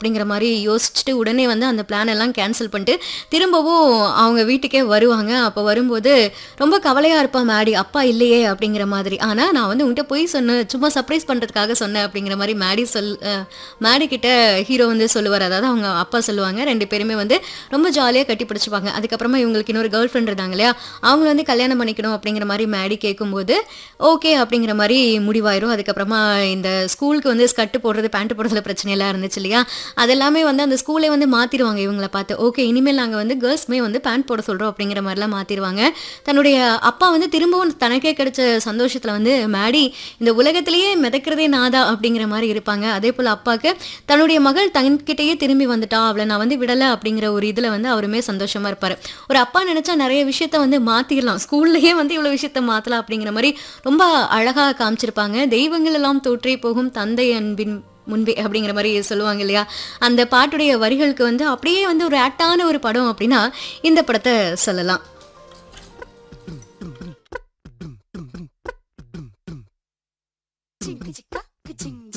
அப்படிங்கிற மாதிரி யோசிச்சுட்டு உடனே வந்து அந்த பிளான் எல்லாம் கேன்சல் பண்ணிட்டு திரும்பவும் அவங்க வீட்டுக்கே வருவாங்க அப்போ வரும்போது ரொம்ப கவலையாக இருப்பா மேடி அப்பா இல்லையே அப்படிங்கிற மாதிரி ஆனால் நான் வந்து உங்ககிட்ட போய் சொன்னேன் சும்மா சர்ப்ரைஸ் பண்ணுறதுக்காக சொன்னேன் அப்படிங்கிற மாதிரி மேடி சொல் அஹ், மேடி கிட்ட ஹீரோ வந்து சொல்லுவார் அதாவது அவங்க அப்பா சொல்லுவாங்க ரெண்டு பேருமே வந்து ரொம்ப ஜாலியாக கட்டி பிடிச்சிப்பாங்க அதுக்கப்புறமா இவங்களுக்கு இன்னொரு கேர்ள் ஃப்ரெண்ட் இருந்தாங்க இல்லையா அவங்க வந்து கல்யாணம் பண்ணிக்கணும் அப்படிங்கிற மாதிரி மேடி கேட்கும்போது ஓகே அப்படிங்கிற மாதிரி முடிவாயிரும் அதுக்கப்புறமா இந்த ஸ்கூலுக்கு வந்து ஸ்கர்ட் போடுறது பேண்ட் போடுறதுல பிரச்சனையெல்லாம் இருந்துச்சு இல்லையா அதெல்லாமே வந்து அந்த ஸ்கூலே வந்து மாற்றிடுவாங்க இவங்கள பார்த்து ஓகே இனிமேல் நாங்கள் வந்து கேர்ள்ஸ்மே வந்து பேண்ட் போட சொல்கிறோம் அப்படிங்கிற மாதிரிலாம் மாற்றிடுவாங்க தன்னுடைய அப்பா வந்து திரும்பவும் தனக்கே கிடைச்ச சந்தோஷத்தில் வந்து மேடி இந்த உலகத்திலேயே மிதக்கிறதே நாதா அப்படிங்கிற மாதிரி இருப்பாங்க அதே போல் அப்பாவுக்கு தன்னுடைய மகள் தன்கிட்டயே திரும்பி வந்துட்டா அவளை நான் வந்து விடலை அப்படிங்கிற ஒரு இதில் வந்து அவருமே சந்தோஷமா இருப்பார் ஒரு அப்பா நினைச்சா நிறைய விஷயத்த வந்து மாற்றிடலாம் ஸ்கூல்லையே வந்து இவ்வளோ விஷயத்த மாற்றலாம் அப்படிங்கிற மாதிரி ரொம்ப அழகாக காமிச்சிருப்பாங்க தெய்வங்கள் எல்லாம் தோற்றே போகும் தந்தை அன்பின் முன்பே அப்படிங்கிற மாதிரி சொல்லுவாங்க இல்லையா அந்த பாட்டுடைய வரிகளுக்கு வந்து அப்படியே வந்து ஒரு ஆக்டான ஒரு படம் அப்படின்னா இந்த படத்தை சொல்லலாம் Ching, chicka, ching.